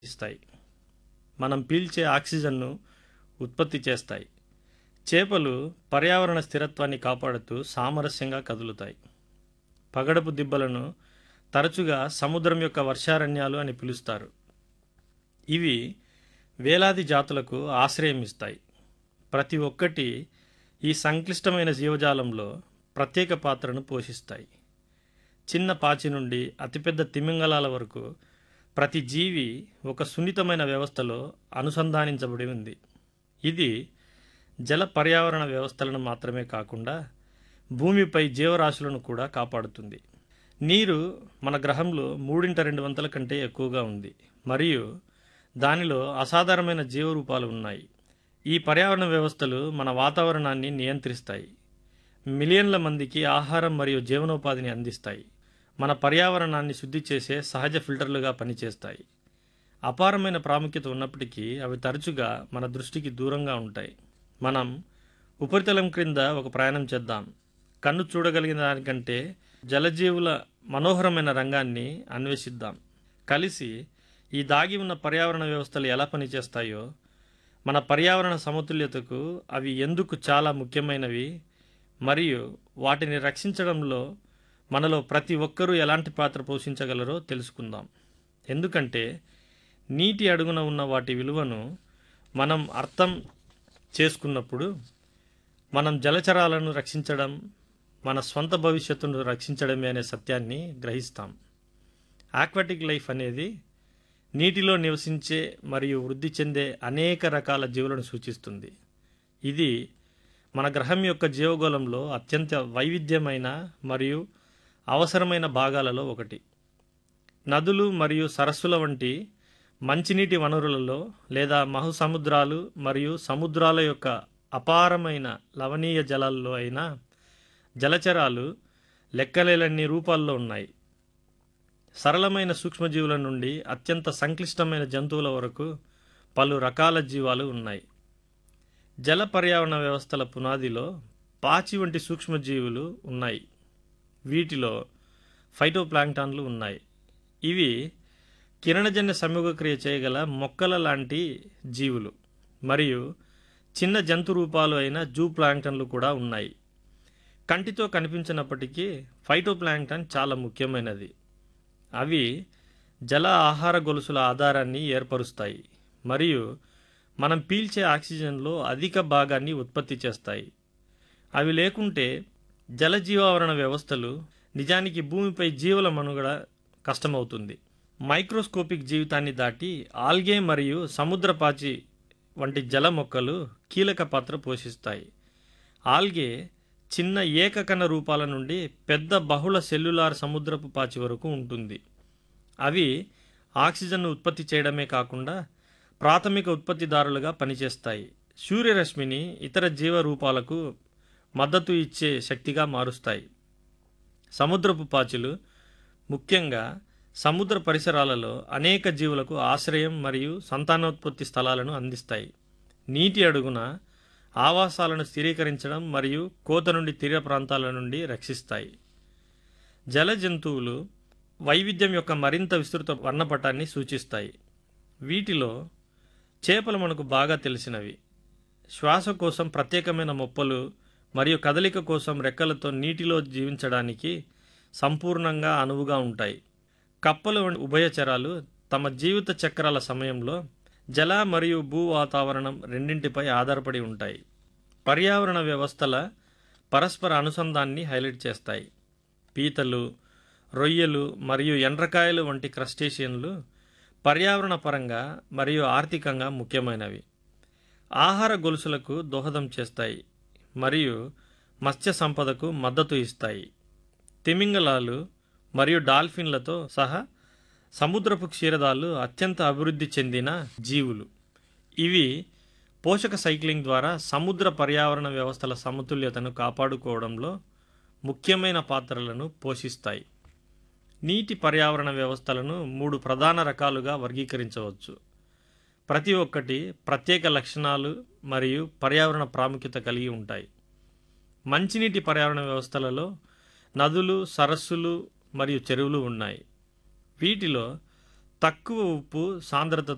ఇస్తాయి మనం పీల్చే ఆక్సిజన్ను ఉత్పత్తి చేస్తాయి చేపలు పర్యావరణ స్థిరత్వాన్ని కాపాడుతూ సామరస్యంగా కదులుతాయి పగడపు దిబ్బలను తరచుగా సముద్రం యొక్క వర్షారణ్యాలు అని పిలుస్తారు ఇవి వేలాది జాతులకు ఆశ్రయం ఇస్తాయి ప్రతి ఒక్కటి ఈ సంక్లిష్టమైన జీవజాలంలో ప్రత్యేక పాత్రను పోషిస్తాయి చిన్న పాచి నుండి అతిపెద్ద తిమింగలాల వరకు ప్రతి జీవి ఒక సున్నితమైన వ్యవస్థలో అనుసంధానించబడి ఉంది ఇది జల పర్యావరణ వ్యవస్థలను మాత్రమే కాకుండా భూమిపై జీవరాశులను కూడా కాపాడుతుంది నీరు మన గ్రహంలో మూడింట రెండు వంతుల కంటే ఎక్కువగా ఉంది మరియు దానిలో అసాధారణమైన జీవరూపాలు ఉన్నాయి ఈ పర్యావరణ వ్యవస్థలు మన వాతావరణాన్ని నియంత్రిస్తాయి మిలియన్ల మందికి ఆహారం మరియు జీవనోపాధిని అందిస్తాయి మన పర్యావరణాన్ని శుద్ధి చేసే సహజ ఫిల్టర్లుగా పనిచేస్తాయి అపారమైన ప్రాముఖ్యత ఉన్నప్పటికీ అవి తరచుగా మన దృష్టికి దూరంగా ఉంటాయి మనం ఉపరితలం క్రింద ఒక ప్రయాణం చేద్దాం కన్ను చూడగలిగిన దానికంటే జలజీవుల మనోహరమైన రంగాన్ని అన్వేషిద్దాం కలిసి ఈ దాగి ఉన్న పర్యావరణ వ్యవస్థలు ఎలా పనిచేస్తాయో మన పర్యావరణ సమతుల్యతకు అవి ఎందుకు చాలా ముఖ్యమైనవి మరియు వాటిని రక్షించడంలో మనలో ప్రతి ఒక్కరూ ఎలాంటి పాత్ర పోషించగలరో తెలుసుకుందాం ఎందుకంటే నీటి అడుగున ఉన్న వాటి విలువను మనం అర్థం చేసుకున్నప్పుడు మనం జలచరాలను రక్షించడం మన స్వంత భవిష్యత్తును రక్షించడమే అనే సత్యాన్ని గ్రహిస్తాం ఆక్వాటిక్ లైఫ్ అనేది నీటిలో నివసించే మరియు వృద్ధి చెందే అనేక రకాల జీవులను సూచిస్తుంది ఇది మన గ్రహం యొక్క జీవగోళంలో అత్యంత వైవిధ్యమైన మరియు అవసరమైన భాగాలలో ఒకటి నదులు మరియు సరస్సుల వంటి మంచినీటి వనరులలో లేదా మహుసముద్రాలు మరియు సముద్రాల యొక్క అపారమైన లవణీయ జలాల్లో అయినా జలచరాలు లెక్కలేలన్ని రూపాల్లో ఉన్నాయి సరళమైన సూక్ష్మజీవుల నుండి అత్యంత సంక్లిష్టమైన జంతువుల వరకు పలు రకాల జీవాలు ఉన్నాయి జల పర్యావరణ వ్యవస్థల పునాదిలో పాచి వంటి సూక్ష్మజీవులు ఉన్నాయి వీటిలో ఫైటోప్లాంక్టాన్లు ఉన్నాయి ఇవి కిరణజన్య సంయోగక్రియ చేయగల మొక్కల లాంటి జీవులు మరియు చిన్న జంతు రూపాలు అయిన జూ ప్లాంక్టన్లు కూడా ఉన్నాయి కంటితో కనిపించినప్పటికీ ఫైటోప్లాంక్టన్ చాలా ముఖ్యమైనది అవి జల ఆహార గొలుసుల ఆధారాన్ని ఏర్పరుస్తాయి మరియు మనం పీల్చే ఆక్సిజన్లో అధిక భాగాన్ని ఉత్పత్తి చేస్తాయి అవి లేకుంటే జలజీవావరణ వ్యవస్థలు నిజానికి భూమిపై జీవుల మనుగడ కష్టమవుతుంది మైక్రోస్కోపిక్ జీవితాన్ని దాటి ఆల్గే మరియు సముద్రపాచి వంటి జల మొక్కలు కీలక పాత్ర పోషిస్తాయి ఆల్గే చిన్న ఏకకణ రూపాల నుండి పెద్ద బహుళ సెల్యులార్ సముద్రపు పాచి వరకు ఉంటుంది అవి ఆక్సిజన్ను ఉత్పత్తి చేయడమే కాకుండా ప్రాథమిక ఉత్పత్తిదారులుగా పనిచేస్తాయి సూర్యరశ్మిని ఇతర జీవ రూపాలకు మద్దతు ఇచ్చే శక్తిగా మారుస్తాయి సముద్రపు పాచులు ముఖ్యంగా సముద్ర పరిసరాలలో అనేక జీవులకు ఆశ్రయం మరియు సంతానోత్పత్తి స్థలాలను అందిస్తాయి నీటి అడుగున ఆవాసాలను స్థిరీకరించడం మరియు కోత నుండి తీర ప్రాంతాల నుండి రక్షిస్తాయి జల జంతువులు వైవిధ్యం యొక్క మరింత విస్తృత వర్ణపటాన్ని సూచిస్తాయి వీటిలో చేపలు మనకు బాగా తెలిసినవి శ్వాస కోసం ప్రత్యేకమైన మొప్పలు మరియు కదలిక కోసం రెక్కలతో నీటిలో జీవించడానికి సంపూర్ణంగా అనువుగా ఉంటాయి కప్పలు వంటి ఉభయచరాలు తమ జీవిత చక్రాల సమయంలో జల మరియు భూ వాతావరణం రెండింటిపై ఆధారపడి ఉంటాయి పర్యావరణ వ్యవస్థల పరస్పర అనుసంధాన్ని హైలైట్ చేస్తాయి పీతలు రొయ్యలు మరియు ఎండ్రకాయలు వంటి క్రస్టేషియన్లు పర్యావరణ పరంగా మరియు ఆర్థికంగా ముఖ్యమైనవి ఆహార గొలుసులకు దోహదం చేస్తాయి మరియు మత్స్య సంపదకు మద్దతు ఇస్తాయి తిమింగలాలు మరియు డాల్ఫిన్లతో సహా సముద్రపు క్షీరదాలు అత్యంత అభివృద్ధి చెందిన జీవులు ఇవి పోషక సైక్లింగ్ ద్వారా సముద్ర పర్యావరణ వ్యవస్థల సమతుల్యతను కాపాడుకోవడంలో ముఖ్యమైన పాత్రలను పోషిస్తాయి నీటి పర్యావరణ వ్యవస్థలను మూడు ప్రధాన రకాలుగా వర్గీకరించవచ్చు ప్రతి ఒక్కటి ప్రత్యేక లక్షణాలు మరియు పర్యావరణ ప్రాముఖ్యత కలిగి ఉంటాయి మంచినీటి పర్యావరణ వ్యవస్థలలో నదులు సరస్సులు మరియు చెరువులు ఉన్నాయి వీటిలో తక్కువ ఉప్పు సాంద్రత